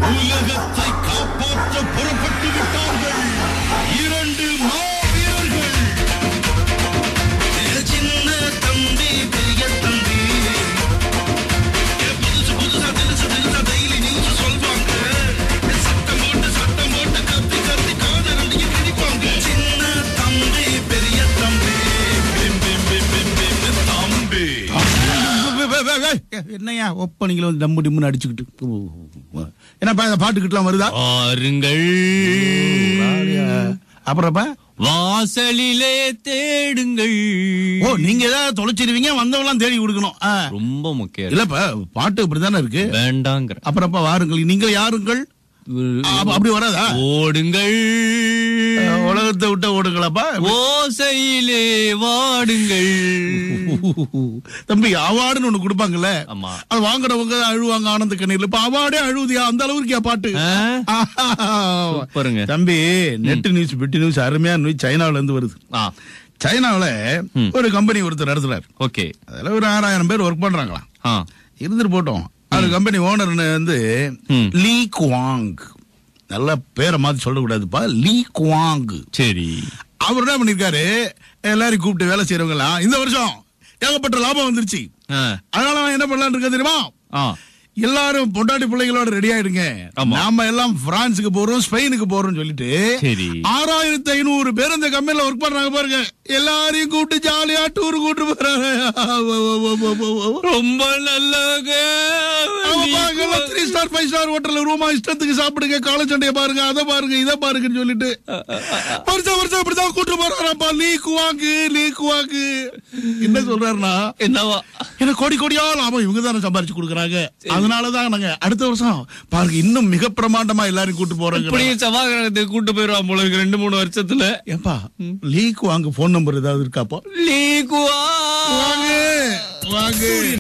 உலகத்தை காப்பாற்ற புறப்பட்டு விட்டார்கள் இரண்டு மாவீரர்கள் சின்ன தம்பி பெரிய தம்பி புதுசு புதுசா தினுசு தினுசா டெய்லி நியூஸ் சொல்வாங்க சட்டம் போட்டு சட்டம் போட்டு கத்தி கத்தி காதை ரெண்டையும் கிழிப்பாங்க சின்ன தம்பி பெரிய தம்பி பிம் பிம் பிம் பிம் பிம் தம்பி என்னையா ஒப்பனிங்களை வந்து டம்மு டிம்முன்னு அடிச்சுக்கிட்டு என்னப்பா இந்த பாட்டுக்கிட்டுலாம் வருதா பாருங்கள் அப்புறப்பா வாசலிலே தேடுங்கள் ஓ நீங்க ஏதாவது தொலைச்சிருவீங்க வந்தவங்களாம் தேடி கொடுக்கணும் ஆ. ரொம்ப முக்கியம் இல்லப்பா பாட்டு இப்படித்தானே இருக்கு வேண்டாங்கிற அப்புறப்பா வாருங்கள் நீங்க யாருங்கள் அப்ப அப்படி வராதா ஓடுங்கள் ஆ, உலகத்தை விட்ட ஓடுங்களாப்பா ஓசையிலே வாடுங்கள் தம்பி அவார்டுன்னு ஒண்ணு கொடுப்பாங்கல்ல ஆமா. அது வாங்குறவங்க தான் அழுவாங்க ஆனந்த கண்ணீர்ல இப்ப அவார்டே அழுவுதியா அந்த அளவுக்கு பாட்டு ஆ? சூப்பருங்க. தம்பி நெட் நியூஸ் பிட்டு நியூஸ் அருமையா நியூஸ் சைனாவுல இருந்து வருது ஆ சைனாவுல ஒரு கம்பெனி ஒருத்தர் நடத்துறாரு ஓகே அதுல ஒரு ஆறாயிரம் பேர் ஒர்க் பண்றாங்களாம் ஆ இருந்துட்டு போட்டோம் அது கம்பெனி ஓனர் வந்து ம். லீ குவாங் நல்ல பேரை மாத்தி சொல்லக்கூடாதுப்பா லீ குவாங் சரி அவர் என்ன பண்ணிருக்காரு எல்லாரையும் கூப்பிட்டு வேலை செய்யறவங்க எல்லாம் இந்த வருஷம் ஏகப்பட்ட லாபம் வந்துருச்சு ஆ அதனால அவன் என்ன பண்ணலாம்னு இருக்க தெரியுமா ஆ எல்லாரும் பொண்டாட்டி பிள்ளைகளோட ரெடி ஆயிடுங்க ஆமா. நாம எல்லாம் பிரான்ஸுக்கு போறோம் ஸ்பெயினுக்கு போறோம்னு சொல்லிட்டு சரி. ஆறாயிரத்தி ஐநூறு பேர் இந்த கம்பெனில ஒர்க் பண்றாங்க பாருங்க எல்லாரையும் கூப்பிட்டு ஜாலியா டூர் கூட்டு போறாங்க ரொம்ப நல்லங்க த்ரீ ஸ்டார் ஃபைவ் ஸ்டார் ஹோட்டல்ல ரூமா இஷ்டத்துக்கு சாப்பிடுங்க காலை சண்டைய பாருங்க அதை பாருங்க இதை பாருங்கன்னு சொல்லிட்டு வருஷம் வருஷம் இப்படிதான் கூட்டு போறாராப்பா லீக்கு வாங்கு லீக்கு வாங்கு என்ன சொல்றாருன்னா என்னவா எனக்கு கோடி கோடியா லாபம் இவங்க தானே சம்பாரிச்சு கொடுக்குறாங்க அதனாலதான் நாங்க அடுத்த வருஷம் பாருங்க இன்னும் மிக பிரமாண்டமா எல்லாரும் கூட்டு போறாங்க இப்படியே செவ்வாய் கூட்டு போயிருவான் போல இருக்கு ரெண்டு மூணு வருஷத்துல ஏப்பா லீக் வாங்க போன் நம்பர் ஏதாவது இருக்காப்பா லீகுவா வாங்க வாங்க